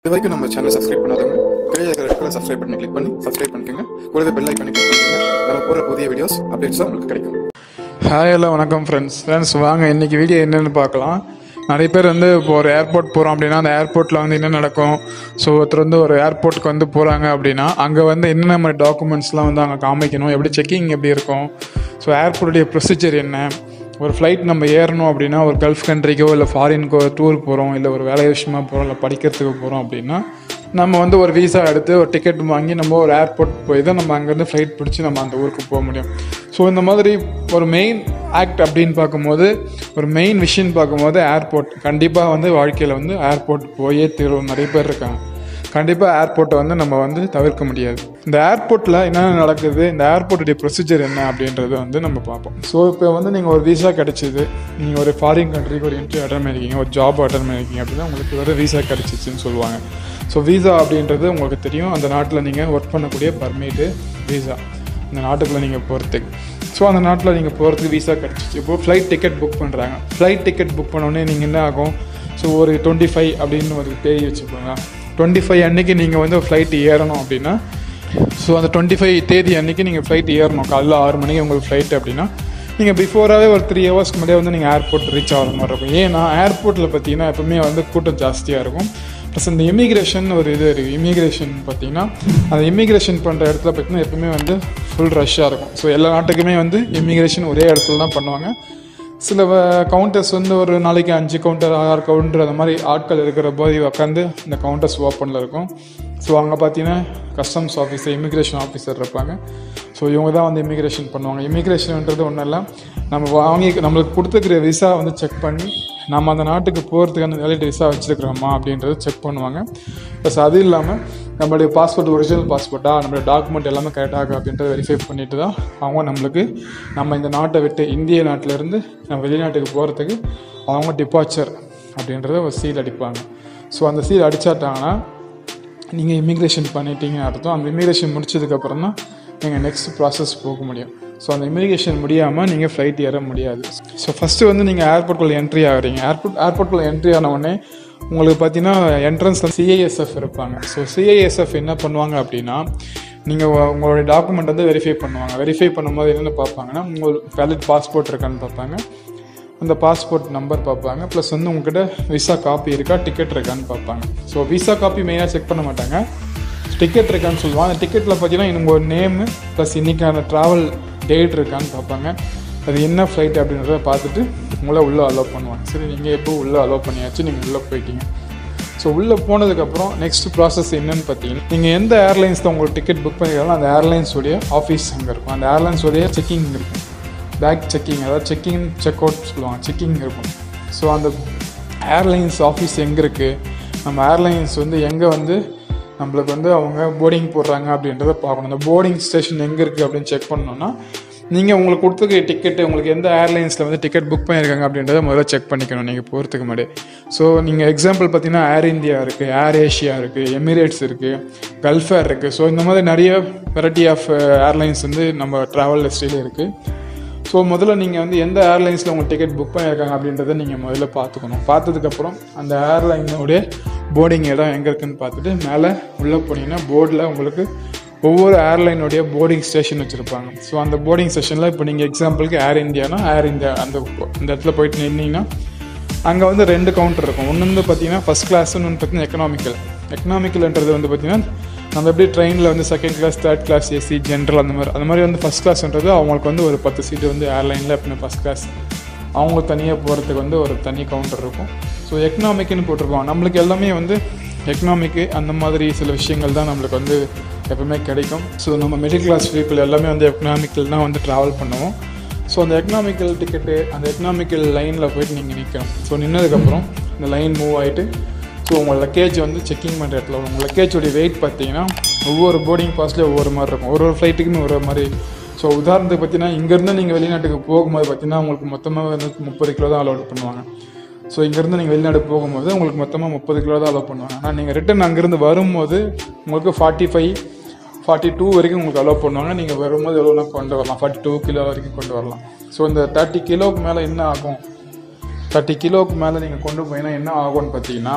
இது வரைக்கும் நம்ம சேனல் சப்ஸ்கிரைப் பண்ணாதவங்க கீழே இருக்கிற ரெட் கலர் சப்ஸ்கிரைப் பண்ணி கிளிக் பண்ணி சப்ஸ்கிரைப் பண்ணிக்கோங்க கூடவே பெல் ஐக்கானை கிளிக் பண்ணிக்கோங்க நம்ம போகிற புதிய வீடியோஸ் அப்டேட்ஸாக உங்களுக்கு கிடைக்கும் ஹாய் எல்லாம் வணக்கம் ஃப்ரெண்ட்ஸ் ஃப்ரெண்ட்ஸ் வாங்க இன்னைக்கு வீடியோ என்னென்னு பார்க்கலாம் நிறைய பேர் வந்து இப்போ ஒரு ஏர்போர்ட் போகிறோம் அப்படின்னா அந்த ஏர்போர்ட்டில் வந்து என்ன நடக்கும் ஸோ ஒருத்தர் வந்து ஒரு ஏர்போர்ட்டுக்கு வந்து போகிறாங்க அப்படின்னா அங்கே வந்து என்னென்ன மாதிரி டாக்குமெண்ட்ஸ்லாம் வந்து அங்கே காமிக்கணும் எப்படி செக்கிங் எப்படி இருக்கும் ஸோ ஏர்போர்ட்டுடைய ப்ரொசீஜர் என்ன ஒரு ஃப்ளைட் நம்ம ஏறணும் அப்படின்னா ஒரு கல்ஃப் கண்ட்ரிக்கோ இல்லை ஃபாரின்க்கோ டூர் போகிறோம் இல்லை ஒரு வேலை விஷயமா போகிறோம் இல்லை படிக்கிறதுக்கு போகிறோம் அப்படின்னா நம்ம வந்து ஒரு விசா எடுத்து ஒரு டிக்கெட் வாங்கி நம்ம ஒரு ஏர்போர்ட் போய் தான் நம்ம அங்கேருந்து ஃப்ளைட் பிடிச்சி நம்ம அந்த ஊருக்கு போக முடியும் ஸோ இந்த மாதிரி ஒரு மெயின் ஆக்ட் அப்படின்னு பார்க்கும்போது ஒரு மெயின் விஷயம் பார்க்கும்போது ஏர்போர்ட் கண்டிப்பாக வந்து வாழ்க்கையில் வந்து ஏர்போர்ட் போயே தீரும் நிறைய பேர் இருக்காங்க கண்டிப்பாக ஏர்போர்ட்டை வந்து நம்ம வந்து தவிர்க்க முடியாது இந்த ஏர்போர்ட்டில் என்னென்ன நடக்குது இந்த ஏர்போர்ட்டுடைய ப்ரொசீஜர் என்ன அப்படின்றத வந்து நம்ம பார்ப்போம் ஸோ இப்போ வந்து நீங்கள் ஒரு விசா கிடைச்சிது நீங்கள் ஒரு ஃபாரின் கண்ட்ரிக்கு ஒரு இன்டர்வியூ அட்டன் பண்ணியிருக்கீங்க ஒரு ஜாப் அட்டன் பண்ணியிருக்கீங்க அப்படின்னா உங்களுக்கு ஒரு விசா கிடச்சிச்சின்னு சொல்லுவாங்க ஸோ விசா அப்படின்றது உங்களுக்கு தெரியும் அந்த நாட்டில் நீங்கள் ஒர்க் பண்ணக்கூடிய பர்மிட்டு விசா இந்த நாட்டுக்குள்ளே நீங்கள் போகிறதுக்கு ஸோ அந்த நாட்டில் நீங்கள் போகிறதுக்கு விசா கிடச்சிச்சு இப்போது ஃப்ளைட் டிக்கெட் புக் பண்ணுறாங்க ஃப்ளைட் டிக்கெட் புக் பண்ணோடனே நீங்கள் என்ன ஆகும் ஸோ ஒரு டுவெண்ட்டி ஃபைவ் அப்படின்னு ஒரு தேதி வச்சுக்கோங்க டுவெண்ட்டி ஃபைவ் அன்றைக்கி நீங்கள் வந்து ஃப்ளைட் ஏறணும் அப்படின்னா ஸோ அந்த டுவெண்ட்டி ஃபைவ் தேதி அன்றைக்கி நீங்கள் ஃப்ளைட் ஏறணும் காலைல ஆறு மணிக்கு உங்களுக்கு ஃப்ளைட் அப்படின்னா நீங்கள் பிஃபோராகவே ஒரு த்ரீ ஹவர்ஸ்க்கு முன்னாடியே வந்து நீங்கள் ஏர்போர்ட் ரீச் ஆகிற மாதிரி இருக்கும் ஏன்னா ஏர்போர்ட்டில் பார்த்தீங்கன்னா எப்பவுமே வந்து கூட்டம் ஜாஸ்தியாக இருக்கும் ப்ளஸ் இந்த இமிக்ரேஷன் ஒரு இது இருக்குது இமிக்ரேஷன் பார்த்தீங்கன்னா அந்த இமிக்ரேஷன் பண்ணுற இடத்துல பார்த்தீங்கன்னா எப்பவுமே வந்து ஃபுல் ரஷ்ஷாக இருக்கும் ஸோ எல்லா நாட்டுக்குமே வந்து இமிக்ரேஷன் ஒரே இடத்துல தான் பண்ணுவாங்க சில கவுண்டர்ஸ் வந்து ஒரு நாளைக்கு அஞ்சு கவுண்டர் ஆறு கவுண்டர் அந்த மாதிரி ஆட்கள் இருக்கிற போது உட்காந்து இந்த கவுண்டர்ஸ் ஓப்பனில் இருக்கும் ஸோ அங்கே பார்த்தீங்கன்னா கஸ்டம்ஸ் ஆஃபீஸர் இமிக்ரேஷன் ஆஃபீஸர் இருப்பாங்க ஸோ இவங்க தான் வந்து இமிக்ரேஷன் பண்ணுவாங்க இமிக்ரேஷன்ன்றது ஒன்றும் இல்லை நம்ம வாங்கி நம்மளுக்கு கொடுத்துருக்கிற விசா வந்து செக் பண்ணி நம்ம அந்த நாட்டுக்கு போகிறதுக்கான வேலிட் விசா வச்சுருக்கிறோமா அப்படின்றத செக் பண்ணுவாங்க ப்ளஸ் அது இல்லாமல் நம்மளுடைய பாஸ்போர்ட் ஒரிஜினல் பாஸ்போர்ட்டா நம்மளுடைய டாக்குமெண்ட் எல்லாமே கரெக்டாக அப்படின்றத வெரிஃபை பண்ணிட்டு தான் அவங்க நம்மளுக்கு நம்ம இந்த நாட்டை விட்டு இந்திய நாட்டிலேருந்து நம்ம வெளிநாட்டுக்கு போகிறதுக்கு அவங்க டிபார்ச்சர் அப்படின்றத ஒரு சீல் அடிப்பாங்க ஸோ அந்த சீல் அடிச்சாட்டாங்கன்னா நீங்கள் இமிக்ரேஷன் பண்ணிட்டீங்க அர்த்தம் அந்த இமிக்ரேஷன் முடிச்சதுக்கப்புறம் தான் நீங்கள் நெக்ஸ்ட் ப்ராசஸ் போக முடியும் ஸோ அந்த இமிக்ரேஷன் முடியாமல் நீங்கள் ஃப்ளைட் ஏற முடியாது ஸோ ஃபஸ்ட்டு வந்து நீங்கள் ஏர்போர்ட்டில் என்ட்ரி ஆகுறீங்க ஏர்போர்ட் ஏர்போர்ட்டில் என்ட்ரி ஆன உடனே உங்களுக்கு பார்த்தீங்கன்னா என்ட்ரன்ஸில் சிஐஎஸ்எஃப் இருப்பாங்க ஸோ சிஐஎஸ்எஃப் என்ன பண்ணுவாங்க அப்படின்னா நீங்கள் உங்களுடைய டாக்குமெண்ட் வந்து வெரிஃபை பண்ணுவாங்க வெரிஃபை பண்ணும்போது என்னென்ன பார்ப்பாங்கன்னா உங்களுக்கு வேலிட் பாஸ்போர்ட் இருக்கான்னு பார்ப்பாங்க அந்த பாஸ்போர்ட் நம்பர் பார்ப்பாங்க ப்ளஸ் வந்து உங்ககிட்ட விசா காப்பி இருக்கா டிக்கெட் இருக்கான்னு பார்ப்பாங்க ஸோ விசா காப்பி மெயினாக செக் பண்ண மாட்டாங்க டிக்கெட் இருக்கான்னு சொல்லுவாங்க அந்த டிக்கெட்டில் பார்த்தீங்கன்னா உங்கள் நேமு ப்ளஸ் இன்றைக்கான ட்ராவல் டேட் இருக்கான்னு பார்ப்பாங்க அது என்ன ஃப்ளைட் அப்படின்றத பார்த்துட்டு உங்களை உள்ளே அலோவ் பண்ணுவாங்க சரி நீங்கள் எப்போ உள்ளே அலோவ் பண்ணியாச்சு நீங்கள் உள்ளே போயிட்டீங்க ஸோ உள்ளே போனதுக்கப்புறம் நெக்ஸ்ட் ப்ராசஸ் என்னன்னு பார்த்தீங்கன்னா நீங்கள் எந்த ஏர்லைன்ஸ் தான் உங்களுக்கு டிக்கெட் புக் பண்ணிக்கலாம் அந்த ஏர்லைன்ஸோடைய ஆஃபீஸ் அங்கே இருக்கும் அந்த ஏர்லைன்ஸோடைய செக்கிங் இருக்கும் பேக் செக்கிங் அதாவது செக்கிங் செக் அவுட் சொல்லுவாங்க செக்கிங் இருக்கும் ஸோ அந்த ஏர்லைன்ஸ் ஆஃபீஸ் எங்கே இருக்குது நம்ம ஏர்லைன்ஸ் வந்து எங்கே வந்து நம்மளுக்கு வந்து அவங்க போர்டிங் போடுறாங்க அப்படின்றத பார்க்கணும் அந்த போர்டிங் ஸ்டேஷன் எங்கே இருக்குது அப்படின்னு செக் பண்ணோன்னா நீங்கள் உங்களுக்கு கொடுத்துருக்க டிக்கெட்டு உங்களுக்கு எந்த ஏர்லைன்ஸில் வந்து டிக்கெட் புக் பண்ணியிருக்காங்க அப்படின்றத முதல்ல செக் பண்ணிக்கணும் நீங்கள் போகிறதுக்கு முன்னாடி ஸோ நீங்கள் எக்ஸாம்பிள் பார்த்தீங்கன்னா ஏர் இந்தியா இருக்குது ஏர் ஏஷியா இருக்குது எமிரேட்ஸ் இருக்குது கல்ஃப் ஏர் இருக்குது ஸோ இந்த மாதிரி நிறைய வெரைட்டி ஆஃப் ஏர்லைன்ஸ் வந்து நம்ம ட்ராவல் லிஸ்ட்டில் இருக்குது ஸோ முதல்ல நீங்கள் வந்து எந்த ஏர்லைன்ஸில் உங்கள் டிக்கெட் புக் பண்ணியிருக்காங்க அப்படின்றத நீங்கள் முதல்ல பார்த்துக்கணும் பார்த்ததுக்கப்புறம் அந்த ஏர்லைனோடைய போர்டிங் இடம் எங்கே இருக்குன்னு பார்த்துட்டு மேலே உள்ளே போனீங்கன்னா போர்டில் உங்களுக்கு ஒவ்வொரு ஏர்லைனுடைய போர்டிங் ஸ்டேஷன் வச்சுருப்பாங்க ஸோ அந்த போர்டிங் ஸ்டேஷனில் இப்போ நீங்கள் எக்ஸாம்பிளுக்கு ஏர் இந்தியானா ஏர் இந்தியா அந்த இந்த இடத்துல போயிட்டு நின்னீங்கன்னா அங்கே வந்து ரெண்டு கவுண்டர் இருக்கும் ஒன்று வந்து பார்த்தீங்கன்னா ஃபஸ்ட் கிளாஸ் ஒன்று பார்த்தீங்கன்னா எக்கனாமிக்கல் எக்கனாமிக்கல்ன்றது வந்து பார்த்தீங்கன்னா நம்ம எப்படி ட்ரெயினில் வந்து second class third class AC general அந்த மாதிரி அந்த மாதிரி வந்து ஃபஸ்ட் கிளாஸ்ன்றது அவங்களுக்கு வந்து ஒரு பத்து சீட்டு வந்து ஏர்லைனில் எப்படின்னா ஃபஸ்ட் கிளாஸ் அவங்க தனியாக போகிறதுக்கு வந்து ஒரு தனி கவுண்டர் இருக்கும் ஸோ எக்கனாமிக்னு போட்டிருப்பாங்க நம்மளுக்கு எல்லாமே வந்து எக்கனாமிக்கு அந்த மாதிரி சில விஷயங்கள் தான் நம்மளுக்கு வந்து எப்பவுமே கிடைக்கும் ஸோ நம்ம மிடில் கிளாஸ் பீப்புள் எல்லாமே வந்து எக்கனாமிக்கல் தான் வந்து ட்ராவல் பண்ணுவோம் ஸோ அந்த எக்கனாமிக்கல் டிக்கெட்டு அந்த எக்கனாமிக்கல் லைனில் போயிட்டு நீங்கள் நிற்கணும் ஸோ நின்னதுக்கப்புறம் இந்த லைன் மூவ் ஆகிட்டு ஸோ உங்கள் லக்கேஜ் வந்து செக்கிங் பண்ணுற இடத்துல உங்கள் லக்கேஜோடைய வெயிட் பார்த்தீங்கன்னா ஒவ்வொரு போர்டிங் பாஸ்லேயும் ஒவ்வொரு மாதிரி இருக்கும் ஒரு ஒரு ஃப்ளைட்டுக்குமே ஒரு ஒரு மாதிரி ஸோ உதாரணத்துக்கு பார்த்தீங்கன்னா இங்கேருந்து நீங்கள் வெளிநாட்டுக்கு போகும்போது பார்த்தீங்கன்னா உங்களுக்கு மொத்தமாக வந்து முப்பது கிலோ தான் அலோட் பண்ணுவாங்க ஸோ இங்கேருந்து நீங்கள் வெளிநாடு போகும்போது உங்களுக்கு மொத்தமாக முப்பது கிலோ தான் அலோவ் பண்ணுவாங்க ஆனால் நீங்கள் ரிட்டன் அங்கேருந்து வரும்போது உங்களுக்கு ஃபார்ட்டி ஃபைவ் ஃபார்ட்டி டூ வரைக்கும் உங்களுக்கு அலோவ் பண்ணுவாங்க நீங்கள் வரும்போது எவ்வளோனா கொண்டு வரலாம் ஃபார்ட்டி டூ கிலோ வரைக்கும் கொண்டு வரலாம் ஸோ இந்த தேர்ட்டி கிலோவுக்கு மேலே என்ன ஆகும் தேர்ட்டி கிலோவுக்கு மேலே நீங்கள் கொண்டு போயினா என்ன ஆகும்னு பார்த்தீங்கன்னா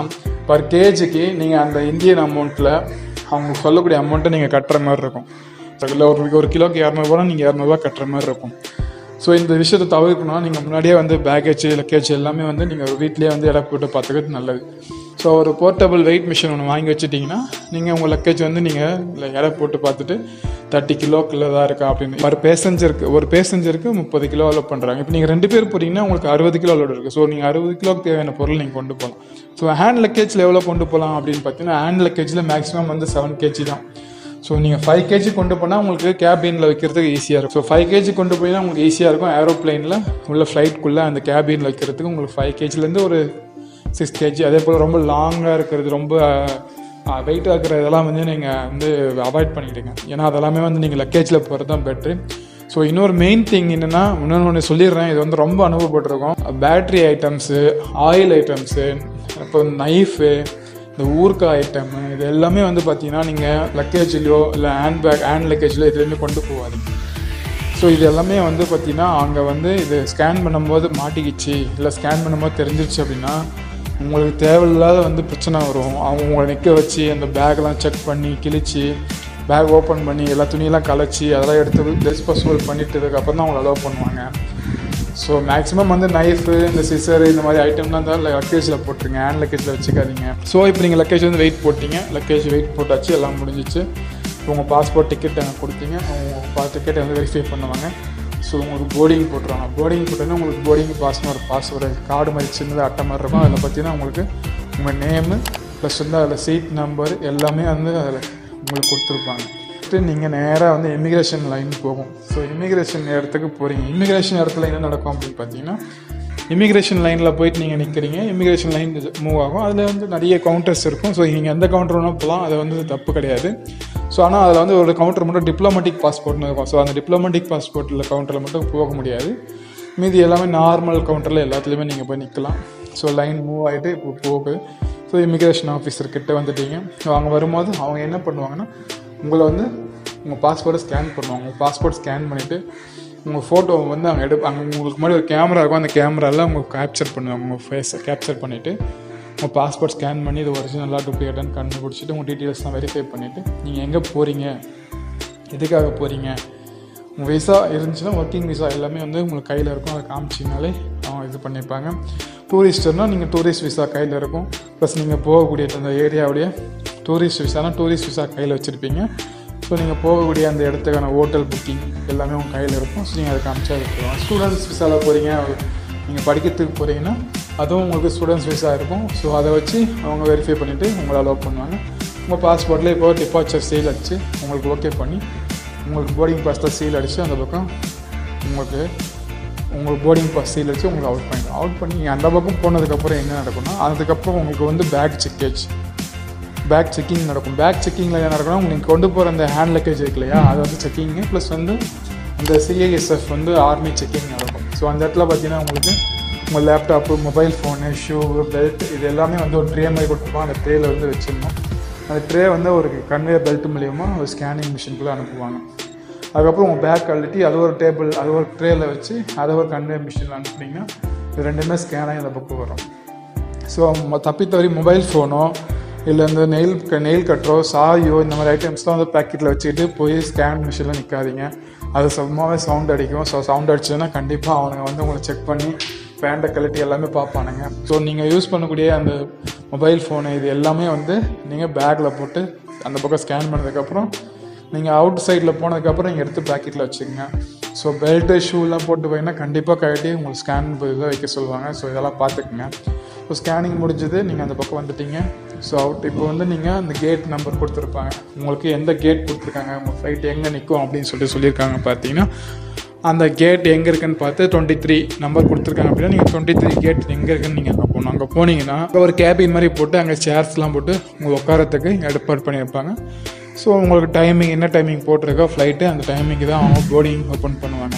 பர் கேஜிக்கு நீங்கள் அந்த இந்தியன் அமௌண்ட்டில் அவங்க சொல்லக்கூடிய அமௌண்ட்டை நீங்கள் கட்டுற மாதிரி இருக்கும் இல்லை ஒரு ஒரு கிலோக்கு இரநூறுபா நீங்கள் இரநூறுபா கட்டுற மாதிரி இருக்கும் ஸோ இந்த விஷயத்தை தவிர்க்கணும் நீங்கள் முன்னாடியே வந்து பேக்கேஜ் லக்கேஜ் எல்லாமே வந்து நீங்கள் வீட்லேயே வந்து எடை போட்டு பார்த்துக்கிறது நல்லது ஸோ ஒரு போர்ட்டபிள் வெயிட் மிஷின் ஒன்று வாங்கி வச்சுட்டிங்கன்னா நீங்கள் உங்கள் லக்கேஜ் வந்து நீங்கள் எடை போட்டு பார்த்துட்டு தேர்ட்டி கிலோக்குள்ளே தான் இருக்கா அப்படின்னு ஒரு பேசஞ்சருக்கு ஒரு பேசஞ்சருக்கு முப்பது கிலோ அலோட் பண்ணுறாங்க இப்போ நீங்கள் ரெண்டு பேர் போகிறீங்கன்னா உங்களுக்கு அறுபது கிலோ அலோட் இருக்குது ஸோ நீங்கள் அறுபது கிலோக்கு தேவையான பொருள் நீங்கள் கொண்டு போகலாம் ஸோ ஹேண்ட் லக்கேஜில் எவ்வளோ கொண்டு போகலாம் அப்படின்னு பார்த்தீங்கன்னா ஹேண்ட் லக்கேஜில் மேக்ஸிமம் வந்து செவன் கேஜி தான் ஸோ நீங்கள் ஃபைவ் கேஜி கொண்டு போனால் உங்களுக்கு கேபினில் வைக்கிறதுக்கு ஈஸியாக இருக்கும் ஸோ ஃபைவ் கேஜி கொண்டு போயினா உங்களுக்கு ஈஸியாக இருக்கும் ஏரோப்ளைனில் உள்ள ஃப்ளைட்குள்ளே அந்த கேபினில் வைக்கிறதுக்கு உங்களுக்கு ஃபைவ் கேஜிலேருந்து ஒரு சிக்ஸ் கேஜி அதே போல் ரொம்ப லாங்காக இருக்கிறது ரொம்ப வெயிட்டாக இருக்கிற இதெல்லாம் வந்து நீங்கள் வந்து அவாய்ட் பண்ணிக்கிடுங்க ஏன்னா அதெல்லாமே வந்து நீங்கள் லக்கேஜில் போகிறது தான் பெட்ரு ஸோ இன்னொரு மெயின் திங் என்னென்னா இன்னொன்று ஒன்று சொல்லிடுறேன் இது வந்து ரொம்ப அனுபவப்பட்டிருக்கோம் பேட்ரி ஐட்டம்ஸு ஆயில் ஐட்டம்ஸு இப்போ நைஃபு இந்த ஊர்க்காய் ஐட்டம் இது எல்லாமே வந்து பார்த்தீங்கன்னா நீங்கள் லக்கேஜ்லையோ இல்லை ஹேண்ட் பேக் ஹேண்ட் லக்கேஜ்லையோ எதுவுமே கொண்டு போகாதீங்க ஸோ இது எல்லாமே வந்து பார்த்தீங்கன்னா அங்கே வந்து இது ஸ்கேன் பண்ணும்போது மாட்டிக்கிச்சு இல்லை ஸ்கேன் பண்ணும்போது தெரிஞ்சிருச்சு அப்படின்னா உங்களுக்கு தேவையில்லாத வந்து பிரச்சனை வரும் அவங்க உங்களை நிற்க வச்சு அந்த பேக்லாம் செக் பண்ணி கிழிச்சு பேக் ஓப்பன் பண்ணி எல்லா துணியெல்லாம் கலைச்சி அதெல்லாம் எடுத்து டிஸ்போசபிள் பண்ணிட்டு அதுக்கப்புறம் தான் அவங்களை அலோவ் பண்ணுவாங்க ஸோ மேக்ஸிமம் வந்து நைஃபு இந்த சிசர் இந்த மாதிரி ஐட்டம்லாம் தான் லக்கேஜில் போட்டுருங்க ஹேண்ட் லக்கேஜில் வச்சுக்காதீங்க ஸோ இப்போ நீங்கள் லக்கேஜ் வந்து வெயிட் போட்டிங்க லக்கேஜ் வெயிட் போட்டாச்சு எல்லாம் முடிஞ்சிச்சு உங்கள் பாஸ்போர்ட் டிக்கெட் அங்கே கொடுத்தீங்க உங்கள் பா டிக்கெட்டை வந்து வெரிஃபை பண்ணுவாங்க ஸோ உங்களுக்கு போர்டிங் போட்டுருவாங்க போர்டிங் போட்டோன்னா உங்களுக்கு போர்டிங் பாஸ்னு ஒரு பாஸ் ஒரு கார்டு மாதிரி சின்னதாக அட்டை மாதிரி இருக்கும் அதில் பார்த்தீங்கன்னா உங்களுக்கு உங்கள் நேமு ப்ளஸ் வந்து அதில் சீட் நம்பர் எல்லாமே வந்து அதில் உங்களுக்கு கொடுத்துருப்பாங்க நீங்கள் நேராக வந்து இமிக்ரேஷன் லைன் போகும் ஸோ இமிக்ரேஷன் இடத்துக்கு போகிறீங்க இமிக்ரேஷன் இடத்துல என்ன நடக்கும் அப்படின்னு பார்த்தீங்கன்னா இமிக்ரேஷன் லைனில் போயிட்டு நீங்கள் நிற்கிறீங்க இமிக்ரேஷன் லைன் மூவ் ஆகும் அதில் வந்து நிறைய கவுண்டர்ஸ் இருக்கும் ஸோ நீங்கள் எந்த கவுண்டர் வேணால் போகலாம் அது வந்து தப்பு கிடையாது ஸோ ஆனால் அதில் வந்து ஒரு கவுண்டர் மட்டும் டிப்ளமேட்டிக் பாஸ்போர்ட்னு இருக்கும் ஸோ அந்த டிப்ளமேட்டிக் பாஸ்போர்ட்டில் கவுண்டரில் மட்டும் போக முடியாது மீதி எல்லாமே நார்மல் கவுண்டரில் எல்லாத்துலேயுமே நீங்கள் போய் நிற்கலாம் ஸோ லைன் மூவ் ஆகிட்டு இப்போ போகுது ஸோ இமிக்ரேஷன் ஆஃபீஸர் கிட்ட வந்துட்டீங்க ஸோ அவங்க வரும்போது அவங்க என்ன பண்ணுவாங்கன்னா உங்களை வந்து உங்கள் பாஸ்போர்ட்டை ஸ்கேன் பண்ணுவாங்க உங்கள் பாஸ்போர்ட் ஸ்கேன் பண்ணிவிட்டு உங்கள் ஃபோட்டோ வந்து அவங்க எடு அங்கே உங்களுக்கு முன்னாடி ஒரு கேமரா இருக்கும் அந்த கேமராவில் அவங்க கேப்சர் பண்ணுவாங்க உங்கள் ஃபேஸை கேப்சர் பண்ணிவிட்டு உங்கள் பாஸ்போர்ட் ஸ்கேன் பண்ணி இது ஒரிஜினலாக டூப்ளிகேட்டான்னு கண்டுபிடிச்சிட்டு உங்கள் டீட்டெயில்ஸ்லாம் வெரிஃபை பண்ணிவிட்டு நீங்கள் எங்கே போகிறீங்க எதுக்காக போகிறீங்க உங்கள் விசா இருந்துச்சுன்னா ஒர்க்கிங் விசா எல்லாமே வந்து உங்களுக்கு கையில் இருக்கும் அதை காமிச்சிங்கனாலே அவங்க இது பண்ணியிருப்பாங்க டூரிஸ்டர்னால் நீங்கள் டூரிஸ்ட் விசா கையில் இருக்கும் ப்ளஸ் நீங்கள் போகக்கூடிய அந்த ஏரியாவுடைய டூரிஸ்ட் விசானா டூரிஸ்ட் விசா கையில் வச்சுருப்பீங்க ஸோ நீங்கள் போகக்கூடிய அந்த இடத்துக்கான ஹோட்டல் புக்கிங் எல்லாமே உங்கள் கையில் இருக்கும் ஸோ நீங்கள் அதை காமிச்சா அது போகலாம் ஸ்டூடெண்ட்ஸ் விசாவில் போகிறீங்க நீங்கள் படிக்கிறதுக்கு போகிறீங்கன்னா அதுவும் உங்களுக்கு ஸ்டூடெண்ட்ஸ் விசா இருக்கும் ஸோ அதை வச்சு அவங்க வெரிஃபை பண்ணிவிட்டு உங்களை அலோவ் பண்ணுவாங்க உங்கள் பாஸ்போர்ட்டில் இப்போ டிபார்ச்சர் சீல் அடிச்சு உங்களுக்கு ஓகே பண்ணி உங்களுக்கு போர்டிங் பாஸில் சீல் அடித்து அந்த பக்கம் உங்களுக்கு உங்களுக்கு போர்டிங் பாஸ் சீல் அடித்து உங்களுக்கு அவுட் பண்ணிடும் அவுட் பண்ணி நீங்கள் அந்த பக்கம் போனதுக்கப்புறம் என்ன நடக்கும்னா அதுக்கப்புறம் உங்களுக்கு வந்து பேக் செக்கேஜ் பேக் செக்கிங் நடக்கும் பேக் செக்கிங்கில் என்ன நடக்கும்னா உங்களுக்கு கொண்டு போகிற அந்த ஹேண்ட் லக்கேஜ் இருக்கு இல்லையா அது வந்து செக்கிங்கு ப்ளஸ் வந்து அந்த சிஐஎஸ்எஃப் வந்து ஆர்மி செக்கிங் நடக்கும் ஸோ அந்த இடத்துல பார்த்தீங்கன்னா உங்களுக்கு உங்கள் laptop mobile phone shoe belt இது எல்லாமே வந்து ஒரு ட்ரே மாதிரி கொடுத்துருப்பாங்க அந்த ட்ரேயில் வந்து வச்சிடணும் அந்த ட்ரே வந்து ஒரு கன்வேயர் பெல்ட் மூலியமாக ஒரு ஸ்கேனிங் மிஷினுக்குள்ளே அனுப்புவாங்க அதுக்கப்புறம் உங்கள் பேக் கழட்டி அது ஒரு டேபிள் அது ஒரு ட்ரேயில் வச்சு அதை ஒரு கன்வேயர் மிஷினில் அனுப்புனீங்கன்னா இது ரெண்டுமே ஸ்கேன் ஆகி அந்த பக்கம் வரும் ஸோ தப்பி தவறி மொபைல் ஃபோனோ இல்லை இந்த நெயில் நெயில் கட்டரோ சாயோ இந்த மாதிரி ஐட்டம்ஸ்லாம் வந்து பேக்கெட்டில் வச்சுக்கிட்டு போய் ஸ்கேன் மிஷினில் நிற்காதீங்க அது சும்மாவே சவுண்ட் அடிக்கும் ஸோ சவுண்ட் அடிச்சதுன்னா கண்டிப்பாக அவனுங்க வந்து உங்களை செக் பண்ணி பேண்டை கழட்டி எல்லாமே பார்ப்பானுங்க ஸோ நீங்கள் யூஸ் பண்ணக்கூடிய அந்த மொபைல் ஃபோனு இது எல்லாமே வந்து நீங்கள் பேக்கில் போட்டு அந்த பக்கம் ஸ்கேன் பண்ணதுக்கப்புறம் நீங்கள் அவுட் சைடில் போனதுக்கப்புறம் நீங்கள் எடுத்து பேக்கெட்டில் வச்சுக்கோங்க ஸோ பெல்ட்டு ஷூலாம் போட்டு போயிங்கன்னா கண்டிப்பாக கழட்டி உங்களுக்கு ஸ்கேன் இதில் வைக்க சொல்லுவாங்க ஸோ இதெல்லாம் பார்த்துக்குங்க ஸோ ஸ்கேனிங் முடிஞ்சது நீங்கள் அந்த பக்கம் வந்துட்டீங்க ஸோ அவுட் இப்போ வந்து நீங்கள் அந்த கேட் நம்பர் கொடுத்துருப்பாங்க உங்களுக்கு எந்த கேட் கொடுத்துருக்காங்க உங்கள் ஃப்ளைட் எங்கே நிற்கும் அப்படின்னு சொல்லிட்டு சொல்லியிருக்காங்க பார்த்தீங்கன்னா அந்த கேட் எங்கே இருக்குன்னு பார்த்து டுவெண்ட்டி த்ரீ நம்பர் கொடுத்துருக்காங்க அப்படின்னா நீங்கள் டுவெண்ட்டி த்ரீ கேட் எங்கே இருக்குன்னு நீங்கள் அங்கே போகணும் அங்கே போனீங்கன்னா அங்கே ஒரு கேபின் மாதிரி போட்டு அங்கே சேர்ஸ்லாம் போட்டு உங்களுக்கு உட்காரத்துக்கு ஏற்பாடு பண்ணியிருப்பாங்க ஸோ உங்களுக்கு டைமிங் என்ன டைமிங் போட்டிருக்கோ ஃப்ளைட்டு அந்த டைமிங்க்கு தான் அவங்க போர்டிங் ஓப்பன் பண்ணுவாங்க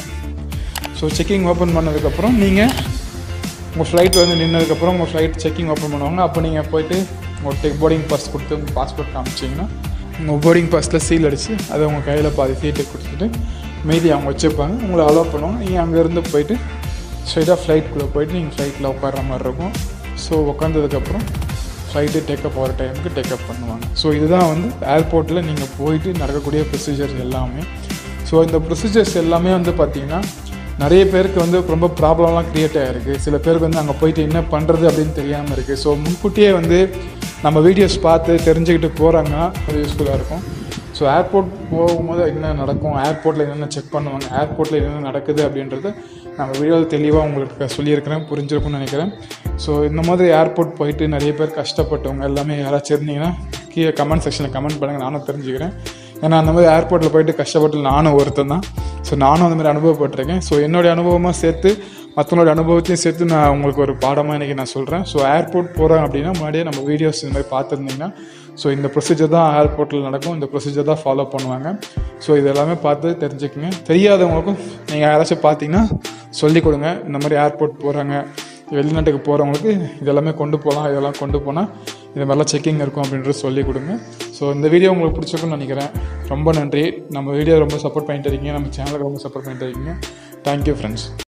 ஸோ செக்கிங் ஓப்பன் பண்ணதுக்கப்புறம் நீங்கள் உங்கள் ஃப்ளைட் வந்து நின்னதுக்கப்புறம் உங்கள் ஃப்ளைட் செக்கிங் ஓப்பன் பண்ணுவாங்க அப்போ நீங்கள் போயிட்டு உங்கள் டெக் போர்டிங் பாஸ் கொடுத்து உங்கள் பாஸ்போர்ட் காமிச்சிங்கன்னா உங்கள் போர்டிங் பாஸில் சீல் அடித்து அதை உங்கள் கையில் பாதி சீட்டை கொடுத்துட்டு மீதி அவங்க வச்சுருப்பாங்க உங்களை அலோவ் பண்ணுவாங்க நீங்கள் அங்கேருந்து போயிட்டு ஸ்ட்ரைட்டாக ஃப்ளைட்குள்ளே போயிட்டு நீங்கள் ஃப்ளைட்டில் உட்கார்ற மாதிரி இருக்கும் ஸோ உட்காந்ததுக்கப்புறம் ஃப்ளைட்டு டேக்கப் போகிற டைமுக்கு டேக்கப் பண்ணுவாங்க ஸோ இதுதான் வந்து ஏர்போர்ட்டில் நீங்கள் போயிட்டு நடக்கக்கூடிய ப்ரொசீஜர்ஸ் எல்லாமே ஸோ இந்த ப்ரொசீஜர்ஸ் எல்லாமே வந்து பார்த்திங்கன்னா நிறைய பேருக்கு வந்து ரொம்ப ப்ராப்ளம்லாம் க்ரியேட் ஆகிருக்கு சில பேருக்கு வந்து அங்கே போயிட்டு என்ன பண்ணுறது அப்படின்னு தெரியாமல் இருக்குது ஸோ முன்கூட்டியே வந்து நம்ம வீடியோஸ் பார்த்து தெரிஞ்சுக்கிட்டு போகிறாங்கன்னா அது யூஸ்ஃபுல்லாக இருக்கும் ஸோ ஏர்போர்ட் போகும்போது என்ன நடக்கும் ஏர்போர்ட்டில் என்னென்ன செக் பண்ணுவாங்க ஏர்போர்ட்டில் என்னென்ன நடக்குது அப்படின்றது நம்ம வீடியோவில் தெளிவாக உங்களுக்கு சொல்லியிருக்கிறேன் புரிஞ்சிருக்கும்னு நினைக்கிறேன் ஸோ இந்த மாதிரி ஏர்போர்ட் போயிட்டு நிறைய பேர் கஷ்டப்பட்டவங்க எல்லாமே யாராச்சும் இருந்தீங்கன்னா கீழே கமெண்ட் செக்ஷனில் கமெண்ட் பண்ணுங்கள் நானும் தெரிஞ்சுக்கிறேன் ஏன்னா அந்த மாதிரி ஏர்போர்ட்டில் போயிட்டு கஷ்டப்பட்டு நானும் ஒருத்தன் தான் ஸோ நானும் அந்த மாதிரி அனுபவப்பட்டிருக்கேன் ஸோ என்னுடைய அனுபவமாக சேர்த்து மற்றவங்களோட அனுபவத்தையும் சேர்த்து நான் உங்களுக்கு ஒரு பாடமாக இன்றைக்கி நான் சொல்கிறேன் ஸோ ஏர்போர்ட் போகிறேன் அப்படின்னா முன்னாடியே நம்ம வீடியோஸ் இந்த மாதிரி பார்த்துருந்தீங்கன்னா ஸோ இந்த ப்ரொசீஜர் தான் ஏர்போர்ட்டில் நடக்கும் இந்த ப்ரொசீஜர் தான் ஃபாலோ பண்ணுவாங்க ஸோ இது எல்லாமே பார்த்து தெரிஞ்சுக்கங்க தெரியாதவங்களுக்கும் நீங்கள் யாராச்சும் பார்த்தீங்கன்னா சொல்லிக் கொடுங்க இந்த மாதிரி ஏர்போர்ட் போகிறாங்க வெளிநாட்டுக்கு போகிறவங்களுக்கு இதெல்லாமே கொண்டு போகலாம் இதெல்லாம் கொண்டு போனால் இது மாதிரிலாம் செக்கிங் இருக்கும் அப்படின்றது சொல்லிக் கொடுங்க ஸோ இந்த வீடியோ உங்களுக்கு பிடிச்சிருக்குன்னு நினைக்கிறேன் ரொம்ப நன்றி நம்ம வீடியோ ரொம்ப சப்போர்ட் பண்ணிட்டு இருக்கீங்க நம்ம சேனலுக்கு ரொம்ப சப்போர்ட் பண்ணிட்டு இருக்கீங்க தேங்க்யூ ஃப்ரெண்ட்ஸ்